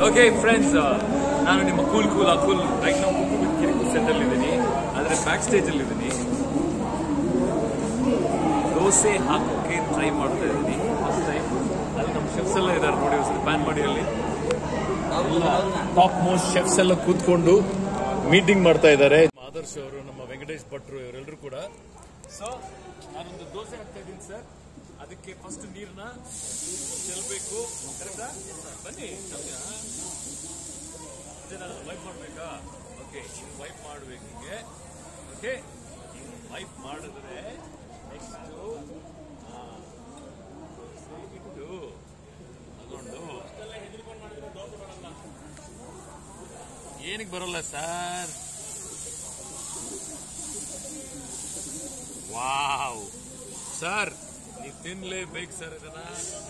Okay friends ನಾನು ನಿಮ್ಮ cool cool Akul right ನಾವು ಕುಕ್ಕು ವಿತ್ ಕಿರಿಕು ಸೆಂಟರ್ ಇದ್ದೀನಿ ಆದರೆ ಬ್ಯಾಕ್ ಸ್ಟೇಜ್ ಅಲ್ಲಿ ಇದ್ದೀನಿ ದೋಸೆ ಹಾಕೋಕೆ ಟ್ರೈ ಮಾಡ್ತಾ ಇದ್ದೀನಿ ಫಸ್ಟ್ ಟೈಮ್ ಅಲ್ಲಿ ನಮ್ಮ ಶೆಫ್ಸ್ ಎಲ್ಲ ಇದ್ದಾರೆ ನೋಡಿ ಒಂದ್ಸರಿ ಪ್ಯಾನ್ ಮಾಡಿ ಅಲ್ಲಿ ಟಾಪ್ ಮೋಸ್ಟ್ ಶೆಫ್ಸ್ ಎಲ್ಲ ಕೂತ್ಕೊಂಡು ಮೀಟಿಂಗ್ ಮಾಡ್ತಾ ಇದ್ದಾರೆ ಆದರ್ಶ್ ಅವರು ನಮ್ಮ ವೆಂಕಟೇಶ್ ಭಟ್ರು ಇವರೆಲ್ಲರೂ ಕೂಡ ಸೊ ನಾನೊಂದು ದೋಸೆ ಹಾಕ್ತಾ ಇದ್ದೀನಿ ಸರ್ ಅದಕ್ಕೆ ಫಸ್ಟ್ ನೀರನ್ನ ಚೆಲ್ಲಬೇಕು ಕರೆಕ್ಟಾ ಬನ್ನಿ ನಮ್ಗೆ ನಾನು ವೈಪ್ ಮಾಡಬೇಕಾ ಓಕೆ ಇದು ವೈಪ್ ಮಾಡಬೇಕು ಹಿಂಗೆ ಓಕೆ ವೈಪ್ ಮಾಡಿದ್ರೆ ನೆಕ್ಸ್ಟು ಇಟ್ಟು ತಗೊಂಡು ಏನಕ್ಕೆ ಬರೋಲ್ಲ ಸರ್ ವಾವ್ ಸರ್ ನೀವು ತಿನ್ಲೇಬೇಕು ಸರ್ ಇದನ್ನ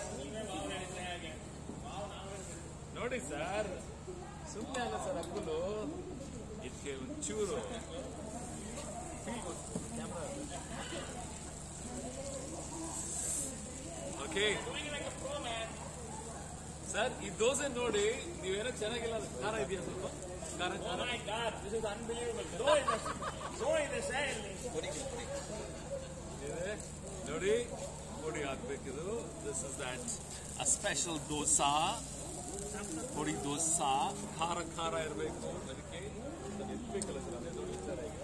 ನೋಡಿ ಸರ್ ಸುಮ್ಮನೆ ಅಲ್ಲ ಸರ್ ಅಕ್ಕುಲು ಇದಕ್ಕೆ ಒಂಚೂರು ಓಕೆ ಸರ್ ಈ ದೋಸೆ ನೋಡಿ ನೀವೇನೋ ಚೆನ್ನಾಗಿಲ್ಲ ಅದು ಖಾರ ಇದೆಯಾ ಸ್ವಲ್ಪ ಖಾರ ಖಾರ ಇದೆ. ನೋಡಿ ಪುಡಿ ಹಾಕ್ಬೇಕಿದು this is that a special dosa ಪುಡಿ ದೋಸಾ ಖಾರ ಖಾರ ಇರಬೇಕು ಅದಕ್ಕೆ ಅದನ್ನ ಎತ್ಬೇಕಲ್ಲ ಸರ್ ಅದೇ ದೊಡ್ಡ ವಿಚಾರ ಈಗ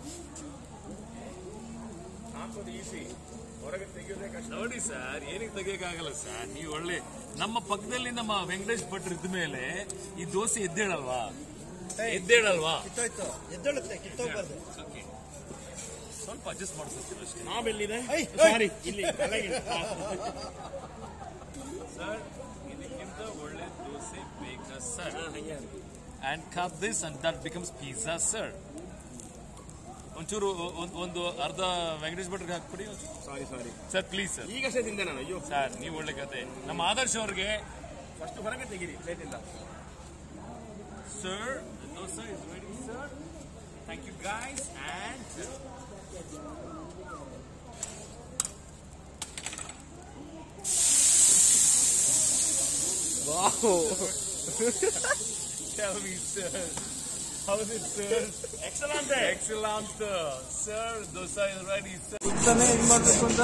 ಹಾಕೋದು ಈಸಿ ಹೊರಗೆ ತೆಗೆಯೋದೇ ಕಷ್ಟ ನೋಡಿ ಸರ್ ಏನಕ್ಕೆ ತೆಗಿಯಕ್ಕಾಗಲ್ಲ ಸರ್ ನೀವು ಒಳ್ಳೆ ನಮ್ಮ ಪಕ್ಕದಲ್ಲಿ ನಮ್ಮ ವೆಂಕಟೇಶ್ ಭಟ್ರು ಇದ್ದ ಮೇಲೆ ಈ ದೋಸೆ ಎದ್ದೇಳಲ್ವಾ ಎದ್ದೇಳಲ್ವಾ ಕಿತ್ತೋಯ್ತು ಎದ್ದೊಳುತ್ತೆ ಕಿತ್ತೋಗ್ಬಾರ್ದು Okay. ಸ್ವಲ್ಪ ಅಡ್ಜಸ್ಟ್ ಮಾಡಿಸ್ತೀನಿ ಅಷ್ಟೇ ನಾವೆಲ್ಲಿದೆ ಐ, ಸಾರಿ ಇಲ್ಲಿ ತಲೆಗೆ ಸರ್ ಇದಕ್ಕಿಂತ ಒಳ್ಳೆ ದೋಸೆ ಬೇಕಾ sir and cup this and that becomes pizza sir ಒಂಚೂರು ಒಂದ್- ಒಂದು ಅರ್ಧ ವೆಂಕಟೇಶ್ ಭಟ್ರಿಗೆ ಹಾಕ್ಬಿಡಿ sorry sorry sir please sir ಈಗಷ್ಟೇ ತಿಂದೆ ನಾನು ಅಯ್ಯೋ ಸರ್ ನೀವು ಒಳ್ಳೆ ಕತೆ ನಮ್ಮ ಆದರ್ಶ್ ಅವ್ರಿಗೆ ಫಸ್ಟ್ ಹೊರಗೆ ತೆಗೀರಿ ಪ್ಲೇಟ್ ಇಲ್ಲ sir dosa is ready sir thank you guys and Tell me, sir. How is it, sir? Excellent Excellent, sir. Sir, dosa is ready, sir. ತಾನೇ ಹೆಂಗ್ ಮಾಡ್ಬೇಕು ಅಂತ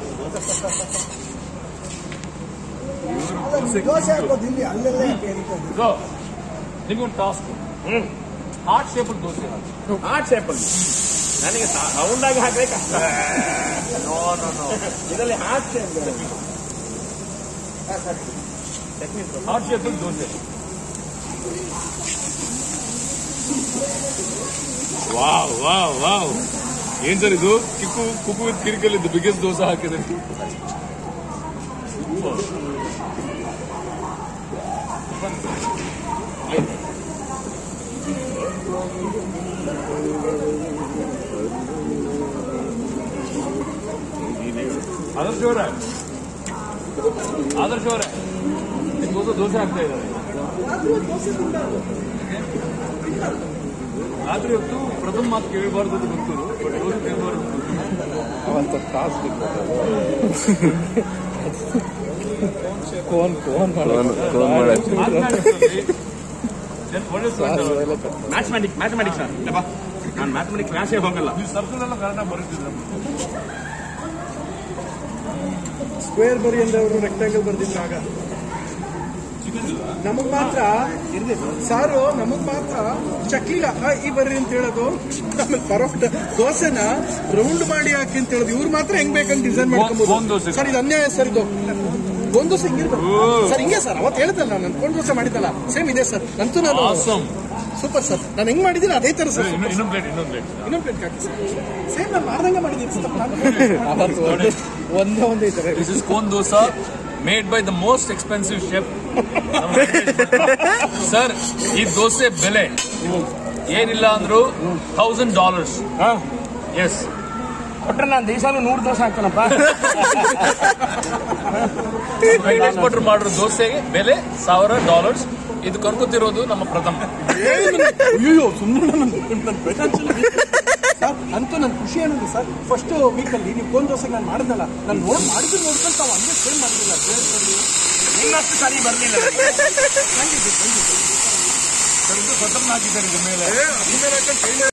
ದೋಸೆ ಹಾಕೋದು ಇಲ್ಲಿ ಅಲ್ಲೆಲ್ಲ ಯಾಕೆ ಎರಿತದೆ? Go. ನಿಮ್ಗೊಂದು ಟಾಸ್ಕ್ ಹಾರ್ಟ್ ಶೇಪಲ್ಲಿ ದೋಸೆ ಹಾಕಿ ಹಾರ್ಟ್ ಶೇಪಲ್ಲಿ ನನಗೆ ರೌಂಡ್ ಆಗಿ ಹಾಕಲೇ ಕಷ್ಟ ನೋ ನೋ ನೋ ಇದರಲ್ಲಿ ಹಾರ್ಟ್ ಶೇಪ್ ಹಾರ್ಟ್ ಶೇಪಲ್ಲಿ ದೋಸೆ ವಾವ್ ವಾವ್ ವಾವ್ ಏನ್ ಸರ್ ಇದು ಕಿಕ್ಕು ಕುಕ್ಕು ವಿತ್ ಕಿರಿಕಲ್ಲಿ ದ ಬಿಗ್ಗೆಸ್ಟ್ ದೋಸೆ ಹಾಕಿದೆ ಆದರ್ಶ ಅವರೇ ಆದರ್ಶ ಅವರೇ ನಿಮ್ಗೋಸ್ಕರ ದೋಸೆ ಹಾಕ್ತಾ ಇದ್ದಾರೆ ರಾತ್ರಿ ಹೊತ್ತು ಪ್ರಥಮ ಮಾತು ಕೇಳಬಾರ್ದು ಅಂತ ಗೊತ್ತು ಬಟ್ ದೋಸೆ ಕೇಳಬಾರ್ದು ಅವಂತ ಟಾಸ್ ಕೋನ್ ಕೋನ್ ಒಳ್ಳೆ ಮ್ಯಾಥಮೆಟಿಕ್ ಮ್ಯಾಥಮೆಟಿಕ್ಸ್ ಬಾ ನಾನು ಮ್ಯಾಥಮೆಟಿಕ್ಸ್ ಕ್ಲಾಸೇ ಹೋಗಲ್ಲ ನೀವು ಸರ್ಕಲ್ ಎಲ್ಲ ಕರೆಕ್ಟಾಗಿ ಬರೀತಿದ್ರೆ ಸ್ಕ್ವೇರ್ ಬರಿ ಅಂದ್ರೆ ಅವರು ರೆಕ್ಟಾಂಗಲ್ ಬರ್ದಿದ್ರು ಆಗ ನಮಗ್ ಮಾತ್ರ ಸಾರು ನಮಗ್ ಮಾತ್ರ ಚಕ್ಲಿಗ ಆ, ಈ ಬರ್ರಿ ಅಂತ ಹೇಳೋದು ಆಮೇಲೆ ಪರೋಟ ದೋಸೆನ ರೌಂಡ್ ಮಾಡಿ ಹಾಕಿ ಅಂತ ಹೇಳೋದು ಇವ್ರು ಮಾತ್ರ ಹೆಂಗ್ ಬೇಕಂತ ಡಿಸೈನ್ ಗೋನ್ ಮಾಡ್ಕೊಬೋದು ದೋಸೆ. ಸರ್ ಇದು ಅನ್ಯಾಯ ಸರ್ ಇದು ಒಂದು ದೋಸೆ ಹಿಂಗಿರ್ಬೇಕು ಸರ್ ಹಿಂಗೆ ಸರ್ ಅವತ್ತು ಹೇಳ್ದಲ್ಲ ನಾನು ಕೊಂಡ್ ದೋಸೆ ಮಾಡಿದ್ದಲ್ಲ ಸೇಮ್ ಇದೆ ಸರ್ ನಂತೂ ನಾನು ಆಸಮ್ ಸೂಪರ್ ಸರ್ ನಾನು ಹೆಂಗ್ ಮಾಡಿದ್ದೀನಿ ಅದೇ ತರ ಸರ್ ಇನ್ನೊಂದು ಪ್ಲೇಟ್ ಇನ್ನೊಂದು ಪ್ಲೇಟ್ ಇನ್ನೊಂದು ಪ್ಲೇಟ್ ಹಾಕಿ ಸರ್ ಸೇಮ್ ನಾನು ಮಾಡ್ದಂಗೆ ಮಾಡಿದ್ದೀನಿ ಸರ್ ಒಂದೇ ಒಂದೇ ಇದ್ದಾರೆ this is cone dosa made by the most expensive chef sir ಈ ದೋಸೆ ಬೆಲೆ ಏನಿಲ್ಲ ಅಂದ್ರು ಥೌಸಂಡ್ ಡಾಲರ್ಸ್ ಎಸ್ ಕೊಟ್ರೆ ನಾನು ದೇಶಾಲು ನೂರು ದೋಸೆ ಹಾಕ್ತಾನಪ್ಪ ವೆಂಕಟೇಶ್ ಭಟ್ರು ಮಾಡಿರೋ ದೋಸೆಗೆ ಬೆಲೆ ಸಾವಿರ ಡಾಲರ್ಸ್ ಇದು ಕರ್ಕೊತಿರೋದು ನಮ್ಮ ಪ್ರಥಮ ಅಯ್ಯೋ ಸುಮ್ಮನೆ ಸರ್ ಅಂತೂ ನನ್ನ ಖುಷಿ ಏನಂದ್ರೆ ಸರ್ ಫಸ್ಟ್ ವೀಕಲ್ಲಿ ನೀವು ಕೊಂದ್ ದೋಸೆ ನಾನು ಮಾಡಿದ್ನಲ್ಲ ನಾನು ನೋಡ್ ಮಾಡಿದ್ದು ನೋಡ್ಕೊಂಡು ತಾವು ಹಂಗೆ ಸೇಮ್ ಮಾಡಿದಿಲ್ಲ ಇನ್ನಷ್ಟು ಸರಿ ಬರಲಿಲ್ಲ ಖಂಡಿತ ಖಂಡಿತ ಬರೆದು ಬಟನ್ ಹಾಕಿದ್ದಾರೆ ಇದ್ರ ಮೇಲೆ ಏ, ಅದ್ರ ಮೇಲೆ ಹಾಕೊಂಡು ಕೈಲೇ